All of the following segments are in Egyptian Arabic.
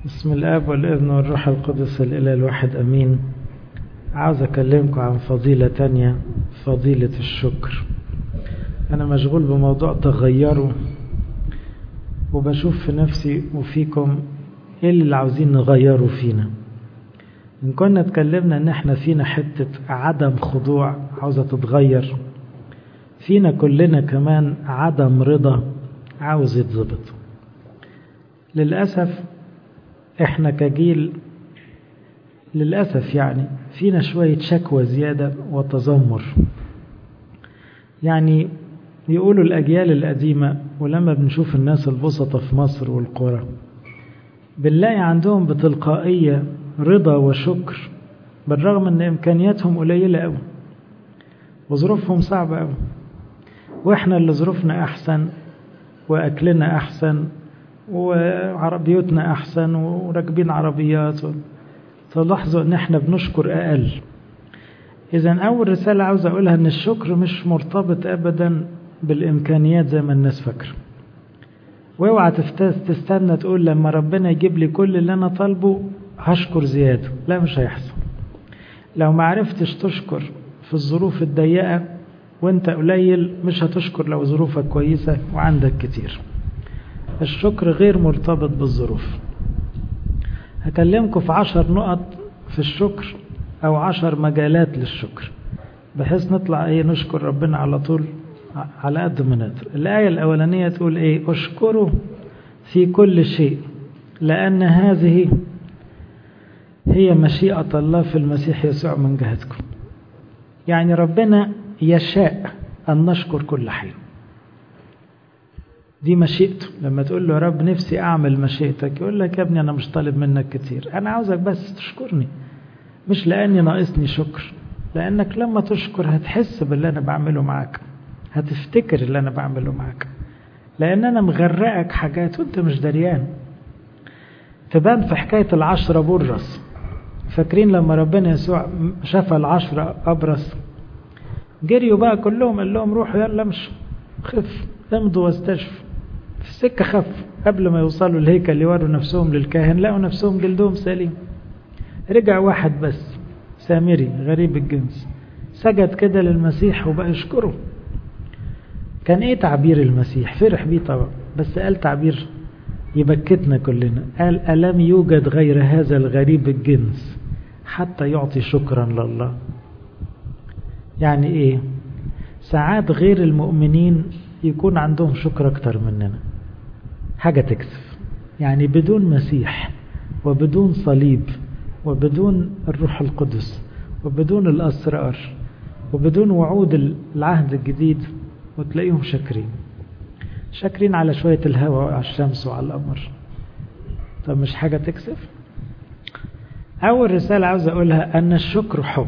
بسم الاب والابن والروح القدس الاله الواحد امين عاوز اكلمكم عن فضيلة تانية فضيلة الشكر انا مشغول بموضوع تغيروا وبشوف في نفسي وفيكم ايه اللي عاوزين نغيره فينا ان كنا اتكلمنا ان احنا فينا حتة عدم خضوع عاوزة تتغير فينا كلنا كمان عدم رضا عاوز يتظبط للأسف احنا كجيل للأسف يعني فينا شوية شكوى زيادة وتذمر يعني يقولوا الأجيال القديمة ولما بنشوف الناس البسطة في مصر والقرى بنلاقي عندهم بتلقائية رضا وشكر بالرغم ان امكانياتهم قليلة قوي وظروفهم صعبة قوي واحنا اللي ظروفنا احسن واكلنا احسن وعربيتنا احسن وراكبين عربيات تلاحظوا ان احنا بنشكر اقل اذا اول رسالة عاوز اقولها ان الشكر مش مرتبط ابدا بالامكانيات زي ما الناس فاكره واوعى تستنى تقول لما ربنا يجيب لي كل اللي انا طالبه هشكر زيادة لا مش هيحصل لو ما عرفتش تشكر في الظروف الضيقة وانت قليل مش هتشكر لو ظروفك كويسة وعندك كتير الشكر غير مرتبط بالظروف هكلمكم في عشر نقط في الشكر او عشر مجالات للشكر بحيث نطلع ايه نشكر ربنا على طول على قد ما نقدر الآية الأولانية تقول ايه اشكروا في كل شيء لأن هذه هي مشيئة الله في المسيح يسوع من جهتكم يعني ربنا يشاء أن نشكر كل حين دي مشيئته لما تقول له يا رب نفسي أعمل مشيئتك يقول لك يا ابني أنا مش طالب منك كتير أنا عاوزك بس تشكرني مش لأني ناقصني شكر لأنك لما تشكر هتحس باللي أنا بعمله معاك هتفتكر اللي أنا بعمله معاك لأن أنا مغرقك حاجات وأنت مش دريان تبان في حكاية العشرة برص فاكرين لما ربنا يسوع شفى العشرة أبرص جريوا بقى كلهم قال لهم روحوا يلا امشوا خف امضوا واستشفوا في السكة خف قبل ما يوصلوا الهيكل يوروا نفسهم للكاهن لقوا نفسهم جلدهم سليم رجع واحد بس سامري غريب الجنس سجد كده للمسيح وبقى يشكره كان ايه تعبير المسيح فرح بيه طبعا بس قال تعبير يبكتنا كلنا قال ألم يوجد غير هذا الغريب الجنس حتى يعطي شكرا لله يعني ايه ساعات غير المؤمنين يكون عندهم شكر اكتر مننا حاجة تكسف يعني بدون مسيح وبدون صليب وبدون الروح القدس وبدون الأسرار وبدون وعود العهد الجديد وتلاقيهم شاكرين شاكرين على شوية الهواء وعلى الشمس وعلى القمر طب مش حاجة تكسف أول رسالة عاوز أقولها أن الشكر حب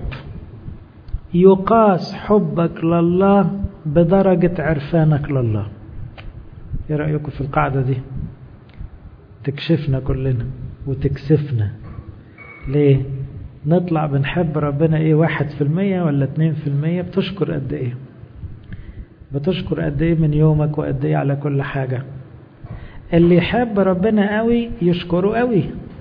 يقاس حبك لله بدرجة عرفانك لله ايه رأيكم في القاعدة دي تكشفنا كلنا وتكسفنا ليه نطلع بنحب ربنا ايه واحد في المية ولا اتنين في المية بتشكر قد ايه بتشكر قد ايه من يومك وقد ايه على كل حاجة اللي يحب ربنا قوي يشكره قوي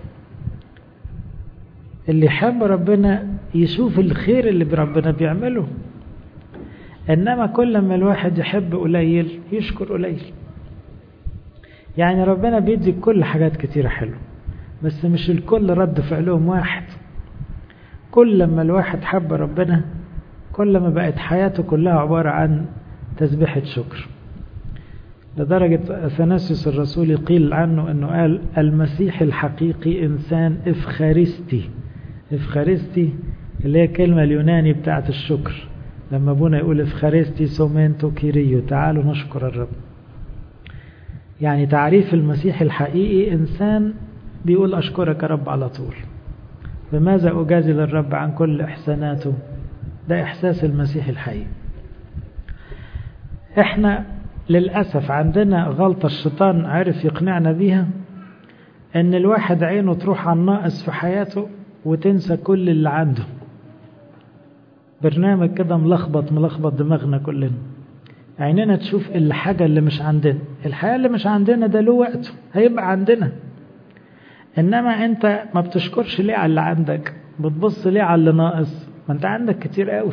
اللي يحب ربنا يشوف الخير اللي بربنا بيعمله انما كل ما الواحد يحب قليل يشكر قليل يعني ربنا بيدي كل حاجات كتيرة حلوة بس مش الكل رد فعلهم واحد كل ما الواحد حب ربنا كل ما بقت حياته كلها عبارة عن تسبيحة شكر لدرجة أثناسيوس الرسول قيل عنه أنه قال المسيح الحقيقي إنسان إفخارستي إفخارستي اللي هي كلمة اليوناني بتاعت الشكر لما ابونا يقول إفخارستي سومنتو كيريو تعالوا نشكر الرب يعني تعريف المسيح الحقيقي إنسان بيقول أشكرك يا رب على طول بماذا أجازي للرب عن كل إحساناته ده إحساس المسيح الحقيقي احنا للأسف عندنا غلطة الشيطان عرف يقنعنا بيها ان الواحد عينه تروح على الناقص في حياته وتنسى كل اللي عنده برنامج كده ملخبط ملخبط دماغنا كلنا عيننا تشوف الحاجة اللي مش عندنا الحياة اللي مش عندنا ده له وقته هيبقى عندنا إنما أنت ما بتشكرش ليه على اللي عندك بتبص ليه على اللي ناقص ما أنت عندك كتير قوي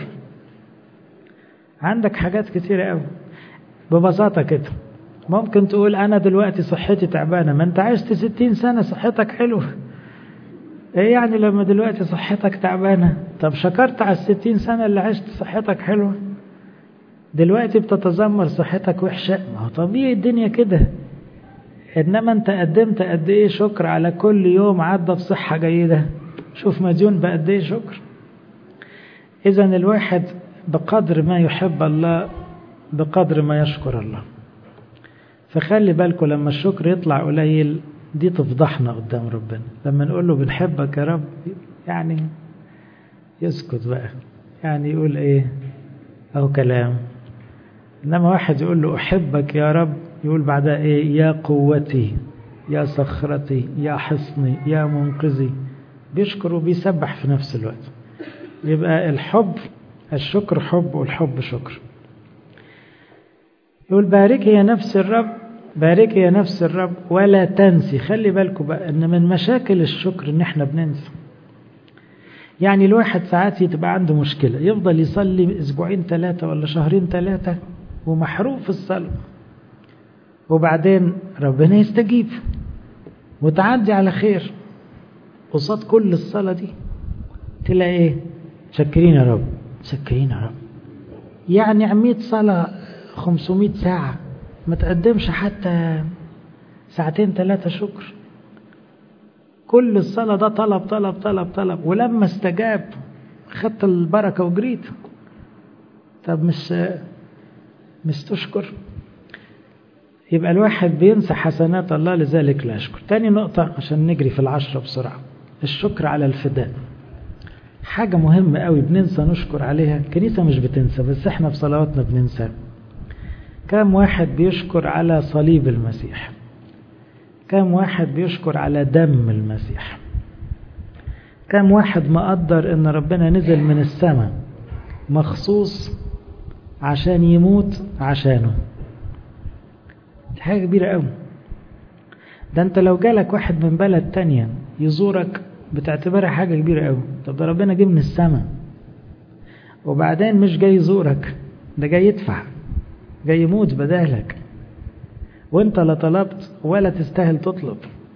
عندك حاجات كتير قوي ببساطة كده ممكن تقول أنا دلوقتي صحتي تعبانة ما أنت عشت ستين سنة صحتك حلوة إيه يعني لما دلوقتي صحتك تعبانة طب شكرت على الستين سنة اللي عشت صحتك حلوة دلوقتي بتتذمر صحتك وحشة ما هو طبيعي الدنيا كده إنما أنت قدمت قد إيه شكر على كل يوم عدى بصحة جيدة شوف مديون بقد إيه شكر إذا الواحد بقدر ما يحب الله بقدر ما يشكر الله فخلي بالكم لما الشكر يطلع قليل دي تفضحنا قدام ربنا لما نقول له بنحبك يا رب يعني يسكت بقى يعني يقول ايه او كلام انما واحد يقول له احبك يا رب يقول بعدها ايه يا قوتي يا صخرتي يا حصني يا منقذي بيشكر وبيسبح في نفس الوقت يبقى الحب الشكر حب والحب شكر يقول باركي يا نفس الرب باركي يا نفس الرب ولا تنسي خلي بالكم بقى ان من مشاكل الشكر ان احنا بننسى يعني الواحد ساعات تبقى عنده مشكلة يفضل يصلي اسبوعين ثلاثة ولا شهرين ثلاثة ومحروق في الصلاة وبعدين ربنا يستجيب وتعدي على خير قصاد كل الصلاة دي تلاقي ايه شكرين يا رب شكرين يا رب يعني عمية صلاة 500 ساعة ما تقدمش حتى ساعتين ثلاثة شكر كل الصلاة ده طلب طلب طلب طلب ولما استجاب خدت البركة وجريت طب مش مش تشكر يبقى الواحد بينسى حسنات الله لذلك لا يشكر تاني نقطة عشان نجري في العشرة بسرعة الشكر على الفداء حاجة مهمة قوي بننسى نشكر عليها الكنيسة مش بتنسى بس احنا في صلواتنا بننسى كم واحد بيشكر على صليب المسيح كم واحد بيشكر على دم المسيح كم واحد مقدر ان ربنا نزل من السماء مخصوص عشان يموت عشانه دي حاجة كبيرة قوي ده انت لو جالك واحد من بلد تانية يزورك بتعتبرها حاجة كبيرة قوي طب ده ربنا جه من السماء وبعدين مش جاي يزورك ده جاي يدفع جاي يموت بدالك وانت لا طلبت ولا تستاهل تطلب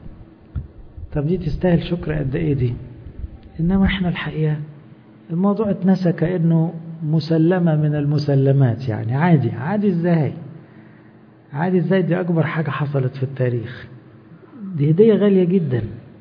طب دي تستاهل شكر قد ايه دي انما احنا الحقيقة الموضوع اتنسى كأنه مسلمة من المسلمات يعني عادي عادي ازاي عادي ازاي دي اكبر حاجة حصلت في التاريخ دي هدية غالية جدا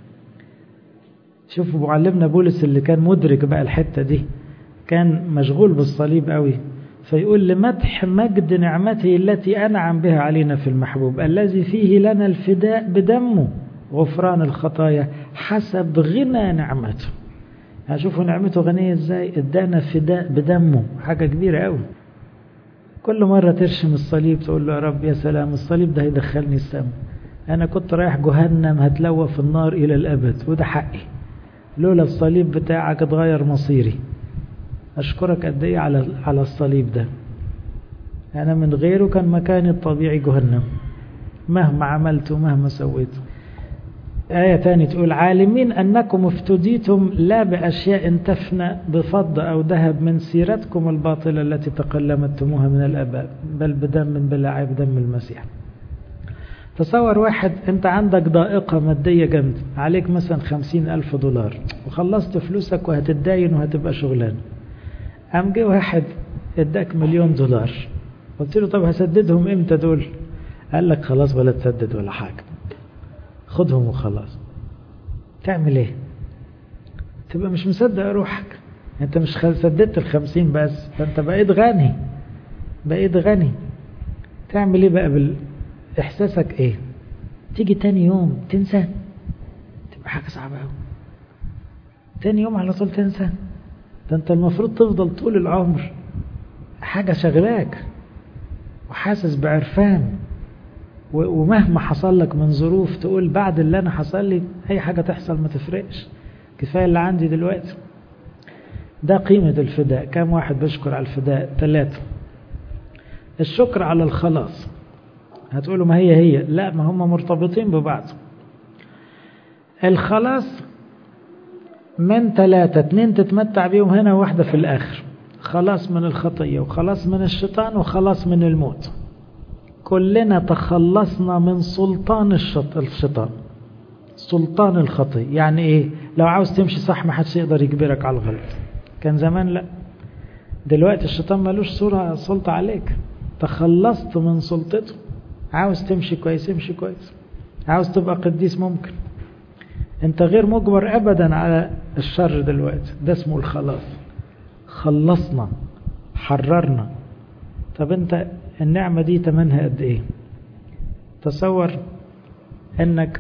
شوفوا معلمنا بولس اللي كان مدرك بقى الحتة دي كان مشغول بالصليب قوي فيقول لمدح مجد نعمته التي أنعم بها علينا في المحبوب الذي فيه لنا الفداء بدمه غفران الخطايا حسب غنى نعمته هشوفوا نعمته غنية ازاي ادانا فداء بدمه حاجة كبيرة قوي كل مرة ترشم الصليب تقول له يا رب يا سلام الصليب ده هيدخلني السماء أنا كنت رايح جهنم هتلوى في النار إلى الأبد وده حقي لولا الصليب بتاعك اتغير مصيري أشكرك قد إيه على على الصليب ده أنا من غيره كان مكاني الطبيعي جهنم مهما عملت ومهما سويت آية تانية تقول عالمين أنكم افتديتم لا بأشياء تفنى بفضة أو ذهب من سيرتكم الباطلة التي تقلمتموها من الآباء بل بدم من بلا عيب دم المسيح تصور واحد انت عندك ضائقة مادية جامدة عليك مثلا خمسين ألف دولار وخلصت فلوسك وهتتداين وهتبقى شغلان قام جه واحد اداك مليون دولار قلت له طب هسددهم امتى دول قال لك خلاص ولا تسدد ولا حاجة خدهم وخلاص تعمل ايه تبقى مش مصدق روحك انت مش سددت الخمسين بس ده انت بقيت غني بقيت غني تعمل ايه بقى بال... احساسك ايه تيجي تاني يوم تنسى تبقى حاجة صعبة قوي تاني يوم على طول تنسى ده انت المفروض تفضل طول العمر حاجة شغلاك وحاسس بعرفان ومهما حصل لك من ظروف تقول بعد اللي انا حصل لي اي حاجة تحصل ما تفرقش كفاية اللي عندي دلوقتي ده قيمة الفداء كم واحد بيشكر على الفداء ثلاثة الشكر على الخلاص هتقولوا ما هي هي لا ما هم مرتبطين ببعض الخلاص من ثلاثة اتنين تتمتع بيهم هنا واحدة في الآخر خلاص من الخطية وخلاص من الشيطان وخلاص من الموت كلنا تخلصنا من سلطان الشيطان سلطان الخطية يعني ايه لو عاوز تمشي صح ما حدش يقدر يجبرك على الغلط كان زمان لا دلوقتي الشيطان ملوش صورة سلطة عليك تخلصت من سلطته عاوز تمشي كويس امشي كويس عاوز تبقى قديس ممكن انت غير مجبر ابدا على الشر دلوقتي ده اسمه الخلاص خلصنا حررنا طب انت النعمة دي تمنها قد ايه تصور انك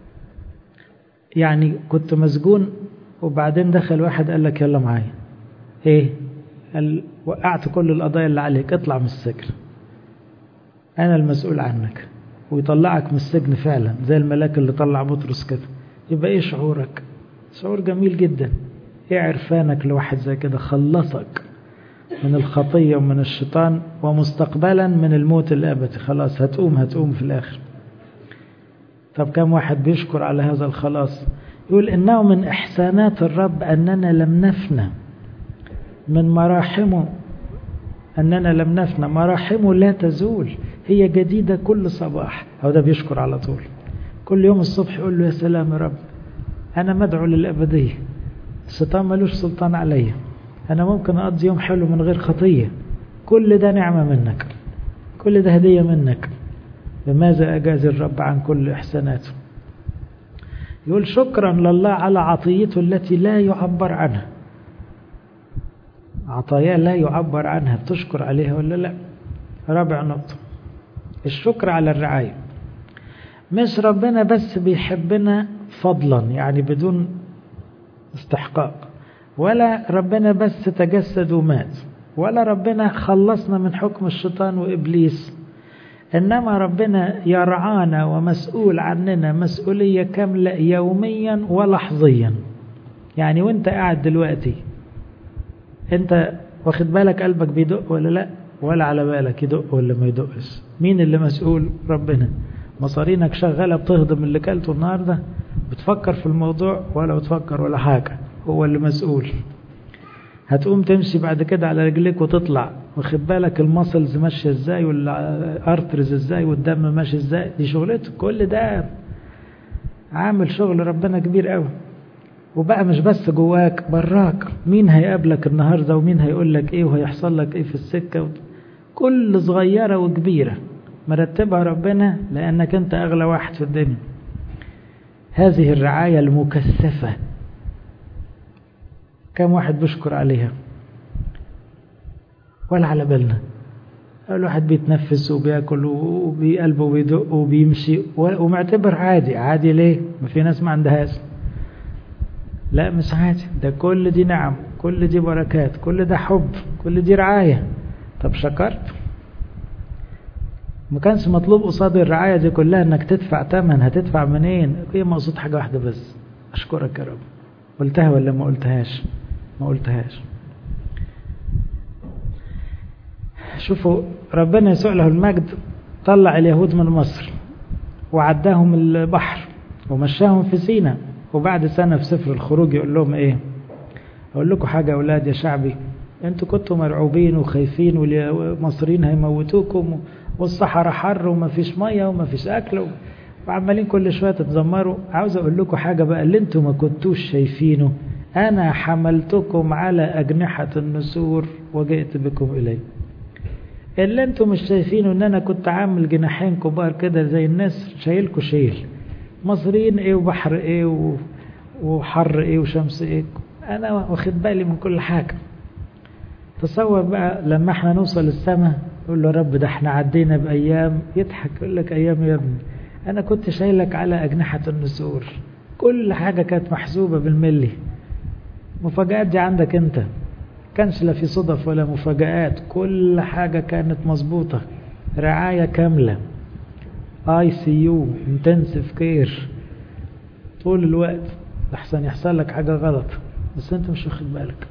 يعني كنت مسجون وبعدين دخل واحد قال لك يلا معايا ايه قال وقعت كل القضايا اللي عليك اطلع من السجن انا المسؤول عنك ويطلعك من السجن فعلا زي الملاك اللي طلع بطرس كده يبقى ايه شعورك شعور جميل جدا ايه عرفانك لواحد زي كده خلصك من الخطية ومن الشيطان ومستقبلا من الموت الأبدي خلاص هتقوم هتقوم في الآخر طب كم واحد بيشكر على هذا الخلاص يقول إنه من إحسانات الرب أننا لم نفنى من مراحمه أننا لم نفنى مراحمه لا تزول هي جديدة كل صباح أو ده بيشكر على طول كل يوم الصبح يقول له يا سلام يا رب أنا مدعو للأبدية الشيطان ملوش سلطان عليا أنا ممكن أقضي يوم حلو من غير خطية كل ده نعمة منك كل ده هدية منك بماذا أجاز الرب عن كل إحساناته يقول شكرا لله على عطيته التي لا يعبر عنها عطايا لا يعبر عنها بتشكر عليها ولا لا رابع نقطة الشكر على الرعاية مش ربنا بس بيحبنا فضلا يعني بدون استحقاق ولا ربنا بس تجسد ومات ولا ربنا خلصنا من حكم الشيطان وإبليس إنما ربنا يرعانا ومسؤول عننا مسؤولية كاملة يوميا ولحظيا يعني وانت قاعد دلوقتي انت واخد بالك قلبك بيدق ولا لا ولا على بالك يدق ولا ما يدقش مين اللي مسؤول ربنا مصارينك شغالة بتهضم اللي كلته النهاردة بتفكر في الموضوع ولا بتفكر ولا حاجة هو اللي مسؤول هتقوم تمشي بعد كده على رجليك وتطلع واخد بالك المسلز ماشيه ازاي والارترز ازاي والدم ماشي ازاي دي شغلته كل ده عامل شغل ربنا كبير قوي وبقى مش بس جواك براك مين هيقابلك النهارده ومين هيقول لك ايه وهيحصل لك ايه في السكه كل صغيره وكبيره مرتبها ربنا لانك انت اغلى واحد في الدنيا هذه الرعايه المكثفه كم واحد بيشكر عليها ولا على بالنا الواحد بيتنفس وبياكل وبقلبه وبيدق وبيمشي ومعتبر عادي عادي ليه ما في ناس ما عندهاش لا مش عادي ده كل دي نعم كل دي بركات كل ده حب كل دي رعاية طب شكرت ما كانش مطلوب قصاد الرعاية دي كلها انك تدفع تمن هتدفع منين هي مقصود حاجة واحدة بس اشكرك يا رب قلتها ولا ما قلتهاش ما قلتهاش شوفوا ربنا يسوع له المجد طلع اليهود من مصر وعداهم البحر ومشاهم في سينا وبعد سنة في سفر الخروج يقول لهم ايه اقول لكم حاجة يا اولاد يا شعبي انتوا كنتوا مرعوبين وخايفين والمصريين هيموتوكم والصحراء حر وما فيش مية وما فيش اكل وعمالين كل شوية تتذمروا عاوز اقول لكم حاجة بقى اللي انتوا ما كنتوش شايفينه انا حملتكم على اجنحة النسور وجئت بكم الي اللي انتوا مش شايفينه ان انا كنت عامل جناحين كبار كده زي الناس شايلكوا شيل مصريين ايه وبحر ايه و... وحر ايه وشمس ايه انا واخد بالي من كل حاجة تصور بقى لما احنا نوصل السماء يقول له رب ده احنا عدينا بايام يضحك يقول لك ايام يا ابني انا كنت شايلك على اجنحة النسور كل حاجة كانت محسوبة بالملي مفاجآت دي عندك انت كانش لا في صدف ولا مفاجآت كل حاجة كانت مظبوطة رعاية كاملة اي سي يو انتنسيف كير طول الوقت لحسن يحصل لك حاجة غلط بس انت مش واخد بالك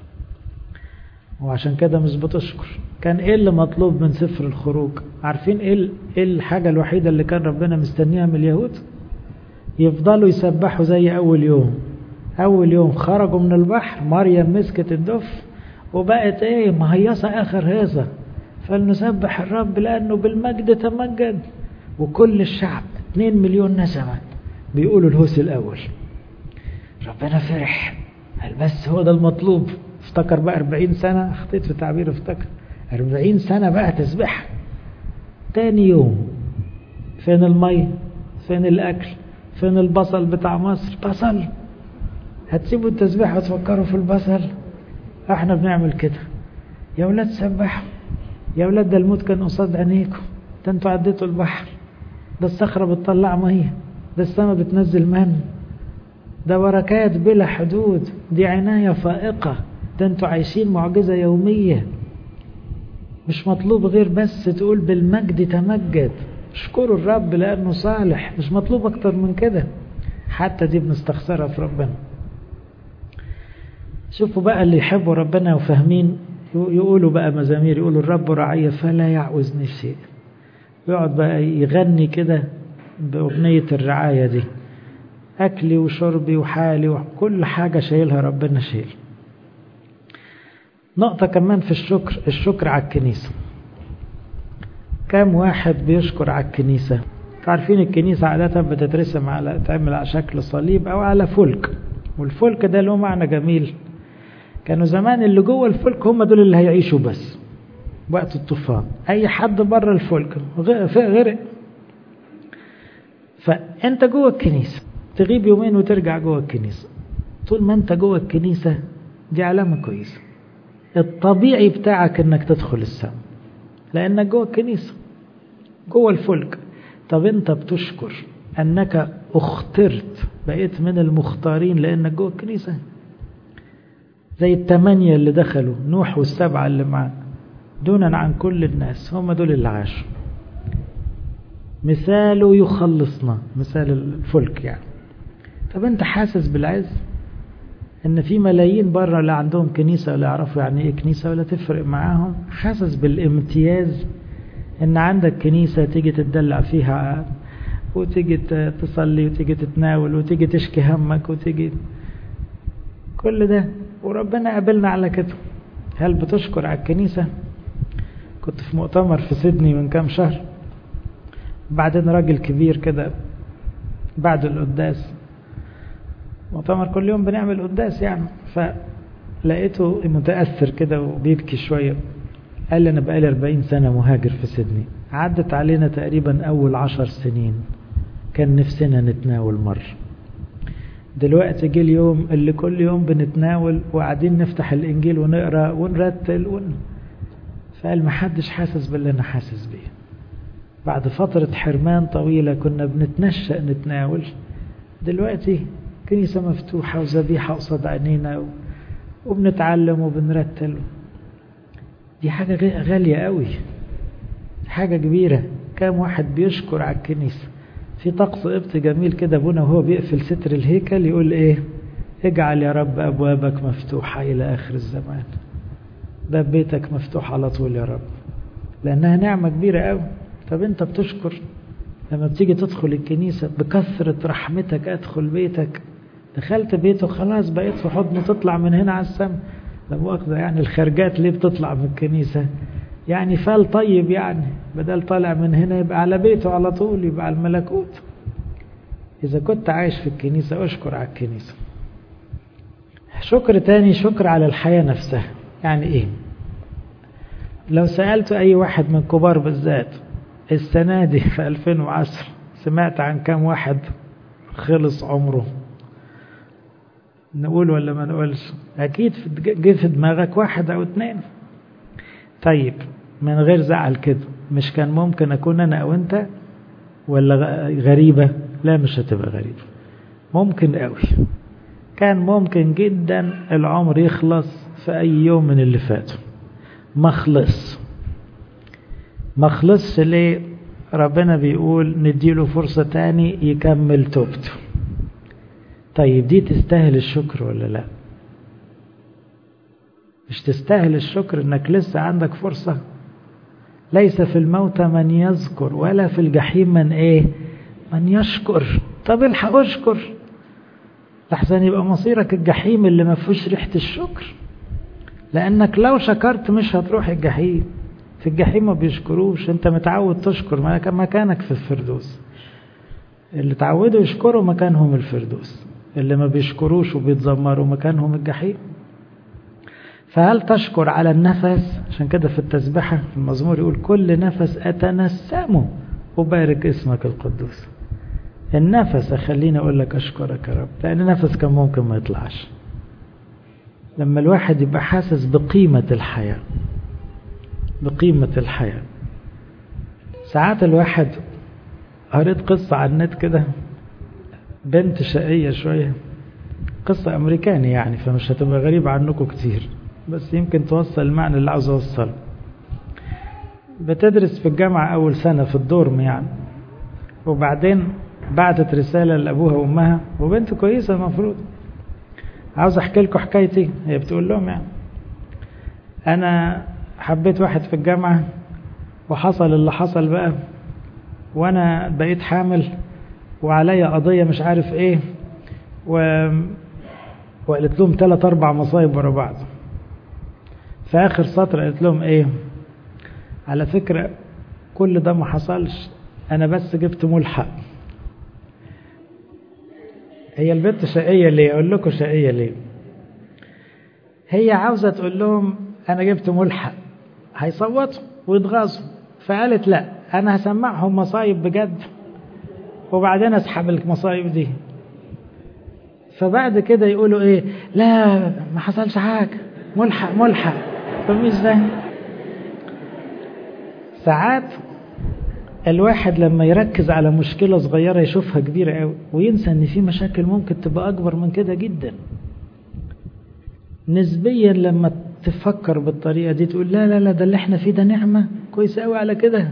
وعشان كده مش بتشكر كان ايه اللي مطلوب من سفر الخروج عارفين ايه ايه الحاجة الوحيدة اللي كان ربنا مستنيها من اليهود يفضلوا يسبحوا زي أول يوم أول يوم خرجوا من البحر مريم مسكت الدف وبقت إيه مهيصة آخر هيصة فلنسبح الرب لأنه بالمجد تمجد وكل الشعب 2 مليون نسمة بيقولوا الهوس الأول ربنا فرح قال بس هو ده المطلوب افتكر بقى 40 سنة اخطيت في تعبير افتكر 40 سنة بقى تسبح تاني يوم فين المية فين الأكل فين البصل بتاع مصر بصل هتسيبوا التسبيح وتفكروا في البصل احنا بنعمل كده يا ولاد سبحوا يا ولاد ده الموت كان قصاد عينيكم ده انتوا عديتوا البحر ده الصخرة بتطلع مية ده السماء بتنزل من ده بركات بلا حدود دي عناية فائقة ده انتوا عايشين معجزة يومية مش مطلوب غير بس تقول بالمجد تمجد اشكروا الرب لأنه صالح مش مطلوب أكتر من كده حتى دي بنستخسرها في ربنا شوفوا بقى اللي يحبوا ربنا وفاهمين يقولوا بقى مزامير يقولوا الرب رعية فلا يعوزني شيء يقعد بقى يغني كده بأغنية الرعاية دي أكلي وشربي وحالي وكل حاجة شايلها ربنا شايل نقطة كمان في الشكر الشكر على الكنيسة كم واحد بيشكر على الكنيسة عارفين الكنيسة عادة بتترسم على تعمل على شكل صليب أو على فلك والفلك ده له معنى جميل كانوا زمان اللي جوه الفلك هم دول اللي هيعيشوا بس وقت الطوفان أي حد بره الفلك غرق فأنت جوه الكنيسة تغيب يومين وترجع جوه الكنيسة طول ما أنت جوه الكنيسة دي علامة كويسة الطبيعي بتاعك انك تدخل السماء لانك جوه الكنيسة جوه الفلك طب انت بتشكر انك اخترت بقيت من المختارين لانك جوه الكنيسة زي الثمانية اللي دخلوا نوح والسبعة اللي معاه دونا عن كل الناس هم دول اللي عاشوا مثاله يخلصنا مثال الفلك يعني طب انت حاسس بالعز ان في ملايين بره لا عندهم كنيسة ولا يعرفوا يعني ايه كنيسة ولا تفرق معاهم حاسس بالامتياز ان عندك كنيسة تيجي تتدلع فيها وتيجي تصلي وتيجي تتناول وتيجي تشكي همك وتيجي كل ده وربنا قابلنا على كده هل بتشكر على الكنيسة كنت في مؤتمر في سيدني من كام شهر بعدين راجل كبير كده بعد القداس مؤتمر كل يوم بنعمل قداس يعني فلقيته متأثر كده وبيبكي شوية قال لي أنا بقالي 40 سنة مهاجر في سيدني عدت علينا تقريبا أول عشر سنين كان نفسنا نتناول مرة دلوقتي جه اليوم اللي كل يوم بنتناول وقاعدين نفتح الإنجيل ونقرأ ونرتل ون... فقال محدش حاسس باللي أنا حاسس بيه بعد فترة حرمان طويلة كنا بنتنشأ نتناول دلوقتي كنيسة مفتوحة وذبيحة قصاد عينينا و... وبنتعلم وبنرتل دي حاجة غالية قوي حاجة كبيرة كام واحد بيشكر على الكنيسة في طقس قبط جميل كده ابونا وهو بيقفل ستر الهيكل يقول ايه اجعل يا رب ابوابك مفتوحة الى اخر الزمان باب بيتك مفتوح على طول يا رب لانها نعمة كبيرة قوي طب انت بتشكر لما بتيجي تدخل الكنيسة بكثرة رحمتك ادخل بيتك دخلت بيته خلاص بقيت في حضنه تطلع من هنا على السما لا مؤاخذة يعني الخرجات ليه بتطلع من الكنيسة يعني فال طيب يعني بدل طالع من هنا يبقى على بيته على طول يبقى على الملكوت إذا كنت عايش في الكنيسة أشكر على الكنيسة شكر تاني شكر على الحياة نفسها يعني إيه لو سألت أي واحد من كبار بالذات السنة دي في 2010 سمعت عن كم واحد خلص عمره نقول ولا ما نقولش أكيد جه في دماغك واحد أو اتنين طيب من غير زعل كده مش كان ممكن أكون أنا أو أنت ولا غريبة لا مش هتبقى غريبة ممكن قوي كان ممكن جدا العمر يخلص في أي يوم من اللي فاتوا ما خلص ما خلصش ليه ربنا بيقول نديله فرصة تاني يكمل توبته طيب دي تستاهل الشكر ولا لا مش تستاهل الشكر انك لسه عندك فرصة ليس في الموت من يذكر ولا في الجحيم من ايه من يشكر طب الحق اشكر لحسن يبقى مصيرك الجحيم اللي ما فيهوش ريحة الشكر لأنك لو شكرت مش هتروح الجحيم في الجحيم ما بيشكروش انت متعود تشكر مكانك في الفردوس اللي تعودوا يشكروا مكانهم الفردوس اللي ما بيشكروش وبيتذمروا مكانهم الجحيم فهل تشكر على النفس عشان كده في التسبحة في المزمور يقول كل نفس أتنسمه وبارك اسمك القدوس النفس خليني أقول لك أشكرك يا رب لأن النفس كان ممكن ما يطلعش لما الواحد يبقى حاسس بقيمة الحياة بقيمة الحياة ساعات الواحد قريت قصة على النت كده بنت شقية شوية قصة أمريكاني يعني فمش هتبقى غريبة عنكم كتير بس يمكن توصل المعنى اللي عاوز أوصله بتدرس في الجامعة أول سنة في الدورم يعني وبعدين بعتت رسالة لأبوها وأمها وبنت كويسة المفروض عاوز أحكي لكم حكايتي هي بتقول لهم يعني أنا حبيت واحد في الجامعة وحصل اللي حصل بقى وأنا بقيت حامل وعليا قضية مش عارف إيه و... وقالت لهم ثلاث أربع مصايب ورا بعض في آخر سطر قالت لهم إيه على فكرة كل ده ما حصلش أنا بس جبت ملحق هي البنت شقية ليه أقول لكم شقية ليه هي عاوزة تقول لهم أنا جبت ملحق هيصوتوا ويتغاظوا فقالت لا أنا هسمعهم مصايب بجد وبعدين أسحب المصايب دي فبعد كده يقولوا إيه لا ما حصلش حاجة ملحق ملحق طب مش فاهم ساعات الواحد لما يركز على مشكلة صغيرة يشوفها كبيرة قوي وينسى ان في مشاكل ممكن تبقى اكبر من كده جدا نسبيا لما تفكر بالطريقة دي تقول لا لا لا ده اللي احنا فيه ده نعمة كويس قوي على كده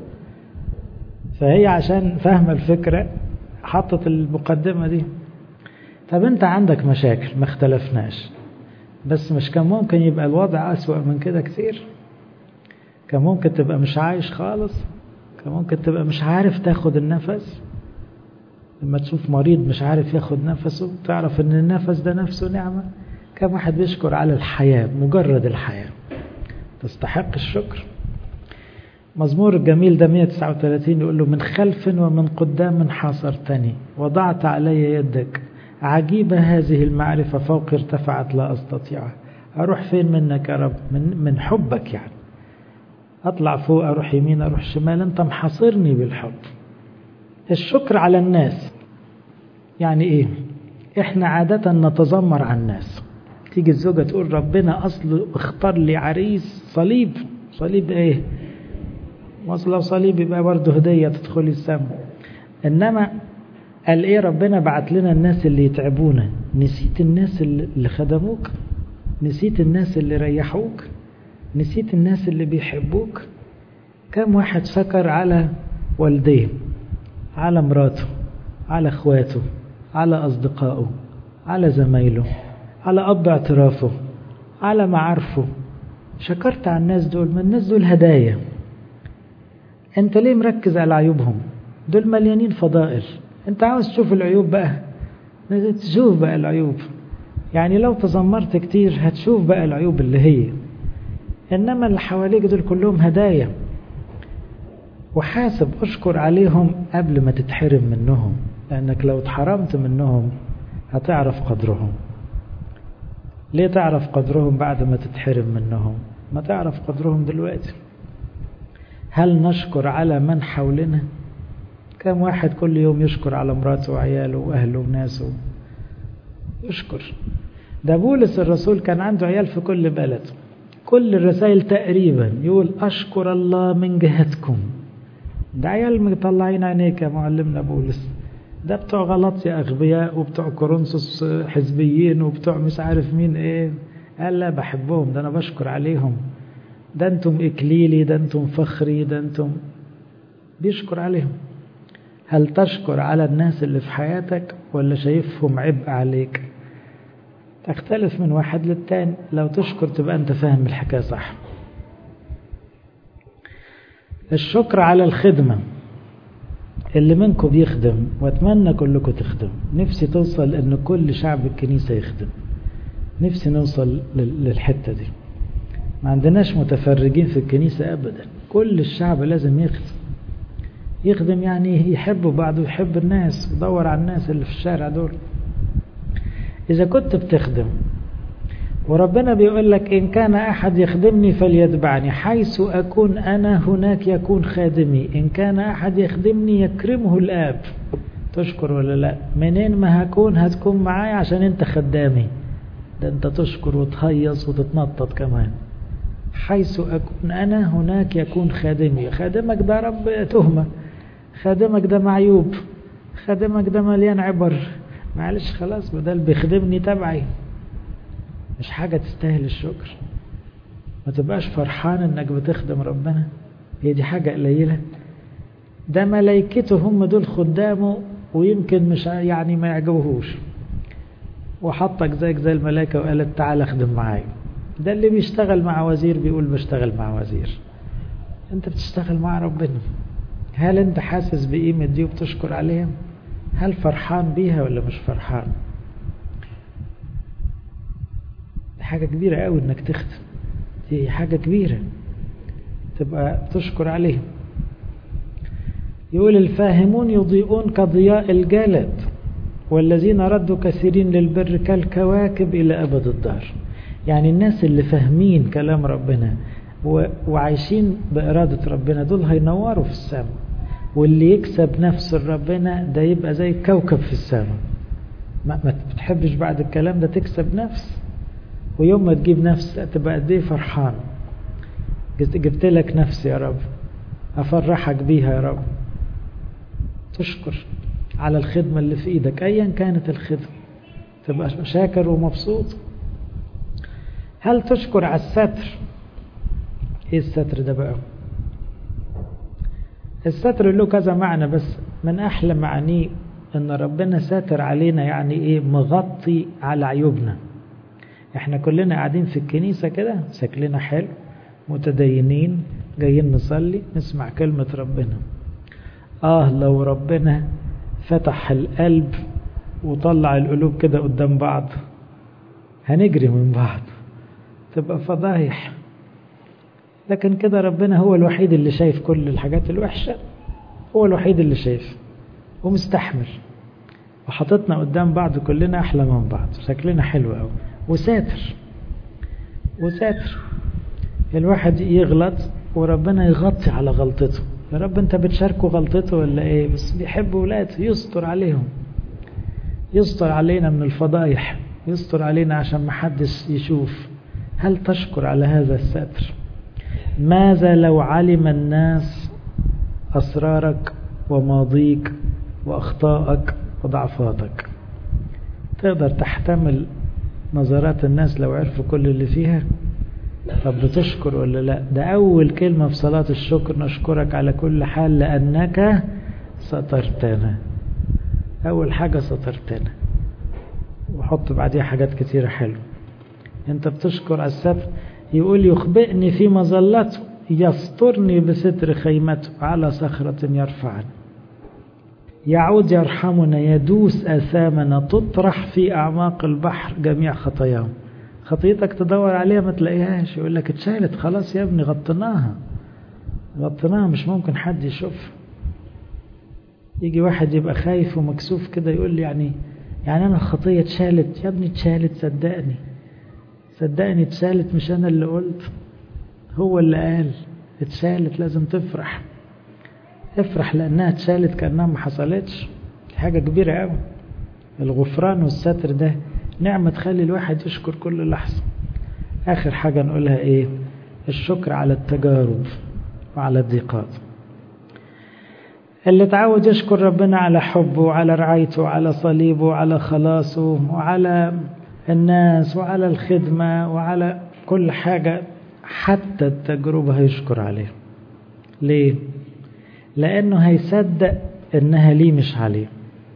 فهي عشان فاهمة الفكرة حطت المقدمة دي طب انت عندك مشاكل ما اختلفناش بس مش كان ممكن يبقى الوضع أسوأ من كده كتير كان ممكن تبقى مش عايش خالص كان ممكن تبقى مش عارف تاخد النفس لما تشوف مريض مش عارف ياخد نفسه تعرف ان النفس ده نفسه نعمة كم واحد بيشكر على الحياة مجرد الحياة تستحق الشكر مزمور الجميل ده 139 يقول له من خلف ومن قدام حاصرتني وضعت علي يدك عجيبة هذه المعرفة فوق ارتفعت لا أستطيعها أروح فين منك يا رب من, من حبك يعني أطلع فوق أروح يمين أروح شمال أنت محاصرني بالحب الشكر على الناس يعني إيه إحنا عادة نتذمر على الناس تيجي الزوجة تقول ربنا أصل اختار لي عريس صليب صليب إيه وصل لو صليب يبقى برضه هدية تدخلي السماء إنما قال إيه ربنا بعت لنا الناس اللي يتعبونا نسيت الناس اللي خدموك نسيت الناس اللي ريحوك نسيت الناس اللي بيحبوك كم واحد شكر على والديه على مراته على اخواته على اصدقائه على زمايله على اب اعترافه على معارفه شكرت على الناس دول ما الناس دول هدايا انت ليه مركز على عيوبهم دول مليانين فضائل انت عاوز تشوف العيوب بقى تشوف بقى العيوب يعني لو تذمرت كتير هتشوف بقى العيوب اللي هي إنما اللي حواليك دول كلهم هدايا وحاسب أشكر عليهم قبل ما تتحرم منهم لأنك لو اتحرمت منهم هتعرف قدرهم ليه تعرف قدرهم بعد ما تتحرم منهم ما تعرف قدرهم دلوقتي هل نشكر على من حولنا كم واحد كل يوم يشكر على مراته وعياله وأهله وناسه يشكر ده بولس الرسول كان عنده عيال في كل بلد كل الرسائل تقريبا يقول أشكر الله من جهتكم ده عيال مطلعين عينيك يا معلمنا بولس ده بتوع غلطية أغبياء وبتوع كورنثوس حزبيين وبتوع مش عارف مين إيه قال لا بحبهم ده أنا بشكر عليهم ده أنتم إكليلي ده أنتم فخري ده أنتم بيشكر عليهم هل تشكر على الناس اللي في حياتك ولا شايفهم عبء عليك تختلف من واحد للتاني لو تشكر تبقى أنت فاهم الحكاية صح الشكر على الخدمة اللي منكم بيخدم واتمنى كلكم تخدم نفسي توصل ان كل شعب الكنيسة يخدم نفسي نوصل للحتة دي ما عندناش متفرجين في الكنيسة ابدا كل الشعب لازم يخدم يخدم يعني يحب بعض ويحب الناس ويدور على الناس اللي في الشارع دول إذا كنت بتخدم وربنا بيقول لك إن كان أحد يخدمني فليتبعني حيث أكون أنا هناك يكون خادمي إن كان أحد يخدمني يكرمه الآب تشكر ولا لا منين ما هكون هتكون معايا عشان أنت خدامي ده أنت تشكر وتهيص وتتنطط كمان حيث أكون أنا هناك يكون خادمي خادمك ده رب تهمة خادمك ده معيوب خادمك ده مليان عبر معلش خلاص بدل بيخدمني تبعي مش حاجة تستاهل الشكر ما تبقاش فرحان انك بتخدم ربنا هي دي حاجة قليلة ده ملايكته هم دول خدامه ويمكن مش يعني ما يعجبهوش وحطك زيك زي الملائكة وقالت تعال اخدم معايا ده اللي بيشتغل مع وزير بيقول بشتغل مع وزير انت بتشتغل مع ربنا هل انت حاسس بقيمة دي وبتشكر عليها هل فرحان بيها ولا مش فرحان حاجة كبيرة قوي انك تخدم دي حاجة كبيرة تبقى تشكر عليه يقول الفاهمون يضيئون كضياء الجلد والذين ردوا كثيرين للبر كالكواكب إلى أبد الدار يعني الناس اللي فاهمين كلام ربنا وعايشين بإرادة ربنا دول هينوروا في السماء واللي يكسب نفس ربنا ده يبقى زي كوكب في السماء ما, ما بتحبش بعد الكلام ده تكسب نفس ويوم ما تجيب نفس تبقى قد ايه فرحان جبت لك نفس يا رب افرحك بيها يا رب تشكر على الخدمة اللي في ايدك ايا كانت الخدمة تبقى شاكر ومبسوط هل تشكر على الستر ايه الستر ده بقى الستر له كذا معنى بس من احلى معانيه ان ربنا ساتر علينا يعني ايه مغطي على عيوبنا احنا كلنا قاعدين في الكنيسة كده شكلنا حلو متدينين جايين نصلي نسمع كلمة ربنا اه لو ربنا فتح القلب وطلع القلوب كده قدام بعض هنجري من بعض تبقى فضايح لكن كده ربنا هو الوحيد اللي شايف كل الحاجات الوحشة هو الوحيد اللي شايف ومستحمل وحطتنا قدام بعض كلنا أحلى من بعض شكلنا حلو قوي وساتر وساتر الواحد يغلط وربنا يغطي على غلطته يا رب انت بتشاركه غلطته ولا ايه بس بيحب ولاده يستر عليهم يستر علينا من الفضايح يستر علينا عشان محدش يشوف هل تشكر على هذا الستر ماذا لو علم الناس أسرارك وماضيك وأخطائك وضعفاتك تقدر تحتمل نظرات الناس لو عرفوا كل اللي فيها طب بتشكر ولا لا ده أول كلمة في صلاة الشكر نشكرك على كل حال لأنك سترتنا أول حاجة سترتنا وحط بعديها حاجات كتيرة حلوة انت بتشكر على الستر يقول يخبئني في مظلته يسترني بستر خيمته على صخرة يرفعني يعود يرحمنا يدوس أثامنا تطرح في أعماق البحر جميع خطاياهم خطيتك تدور عليها ما تلاقيهاش يقول لك اتشالت خلاص يا ابني غطيناها غطيناها مش ممكن حد يشوف يجي واحد يبقى خايف ومكسوف كده يقول لي يعني يعني انا الخطيه اتشالت يا ابني اتشالت صدقني صدقني اتشالت مش انا اللي قلت هو اللي قال اتشالت لازم تفرح افرح لانها اتشالت كانها ما حصلتش حاجه كبيره قوي الغفران والستر ده نعمه تخلي الواحد يشكر كل لحظه اخر حاجه نقولها ايه الشكر على التجارب وعلى الضيقات اللي تعود يشكر ربنا على حبه وعلى رعايته وعلى صليبه وعلى خلاصه وعلى الناس وعلى الخدمة وعلى كل حاجة حتى التجربة هيشكر عليها ليه؟ لأنه هيصدق إنها ليه مش عليه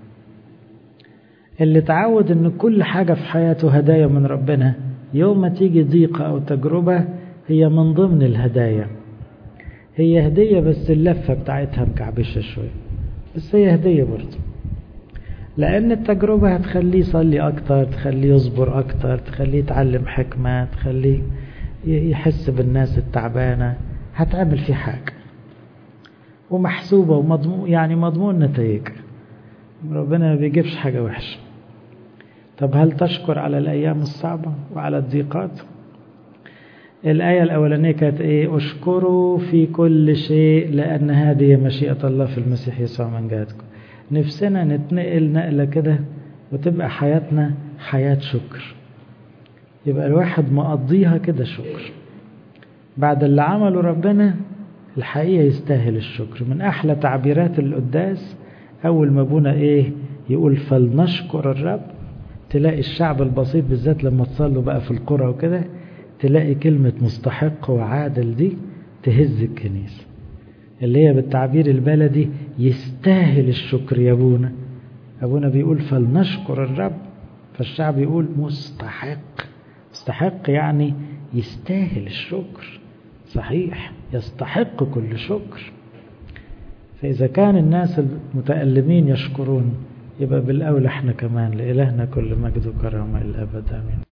اللي تعود إن كل حاجة في حياته هدايا من ربنا يوم ما تيجي ضيقة أو تجربة هي من ضمن الهدايا هي هدية بس اللفة بتاعتها مكعبشة شوية بس هي هدية برضه لأن التجربة هتخليه يصلي أكتر تخليه يصبر أكتر تخليه يتعلم حكمة تخليه يحس بالناس التعبانة هتعمل فيه حاجة ومحسوبة ومضمون يعني مضمون نتائج ربنا ما بيجيبش حاجة وحشة طب هل تشكر على الأيام الصعبة وعلى الضيقات الآية الأولانية كانت إيه أشكروا في كل شيء لأن هذه مشيئة الله في المسيح يسوع من جهتكم نفسنا نتنقل نقلة كده وتبقى حياتنا حياة شكر يبقى الواحد مقضيها كده شكر بعد اللي عمله ربنا الحقيقة يستاهل الشكر من أحلى تعبيرات القداس أول ما أبونا إيه يقول فلنشكر الرب تلاقي الشعب البسيط بالذات لما تصلوا بقى في القرى وكده تلاقي كلمة مستحق وعادل دي تهز الكنيسة اللي هي بالتعبير البلدي يستاهل الشكر يا أبونا أبونا بيقول فلنشكر الرب فالشعب يقول مستحق مستحق يعني يستاهل الشكر صحيح يستحق كل شكر فإذا كان الناس المتألمين يشكرون يبقى بالأولى احنا كمان لإلهنا كل مجد وكرامة إلى الأبد آمين